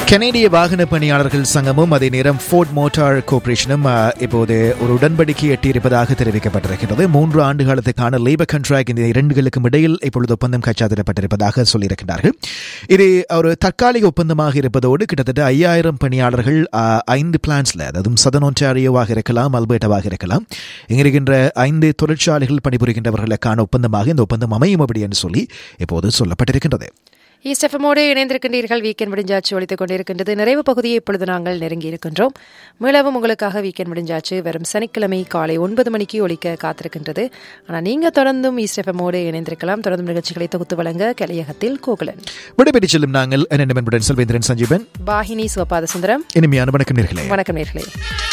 கனேடிய வாகன பணியாளர்கள் சங்கமும் அதே நேரம் ஃபோர்ட் மோட்டார் கோர்பரேஷனும் அஹ், இப்போது ஒரு உடன்படிக்கை எட்டியிருப்பதாக தெரிவிக்கப்பட்டிருக்கிறது மூன்று ஆண்டு காலத்துக்கான லேபர் கண்ட்ராக்ட் இந்த இரண்டுகளுக்கும் இடையில் இப்பொழுது ஒப்பந்தம் கைச்சாத்திடப்பட்டிருப்பதாக சொல்லியிருக்கிறார்கள் இது ஒரு தற்காலிக ஒப்பந்தமாக இருப்பதோடு கிட்டத்தட்ட ஐயாயிரம் பணியாளர்கள் அஹ், ஐந்து பிளான்ஸ்ல அதாவது சதன் ஒன்டாரியோவாக இருக்கலாம் அல்பர்டாவாக இருக்கலாம் இங்க இருக்கின்ற ஐந்து தொழிற்சாலைகள் பணிபுரிகின்றவர்களுக்கான ஒப்பந்தமாக இந்த ஒப்பந்தம் அமையும் அப்படி என்று சொல்லி இப்போது சொல்லப்பட்டிருக்கின்றது ஈஸ்டெஃபமோடு இணைந்திருக்கின்றீர்கள் வீக்கெண்ட் முடிஞ்சாச்சு ஒழித்துக் கொண்டிருக்கின்றது நிறைவு பகுதியை இப்பொழுது நாங்கள் நெருங்கி இருக்கின்றோம் மீளவும் உங்களுக்காக வீக்கெண்ட் முடிஞ்சாச்சு வரும் சனிக்கிழமை காலை ஒன்பது மணிக்கு ஒழிக்க காத்திருக்கின்றது ஆனால் நீங்கள் தொடர்ந்தும் ஈஸ்டெஃபமோடு இணைந்திருக்கலாம் தொடர்ந்தும் நிகழ்ச்சிகளை தொகுத்து வழங்க கலையகத்தில் கோகுலன் விடைபெற்றுச் செல்லும் நாங்கள் என்னென்ன செல்வேந்திரன் சஞ்சீவன் பாகினி சிவபாத சுந்தரம் இனிமையான வணக்கம் நேர்களே வணக்கம் நேர்களே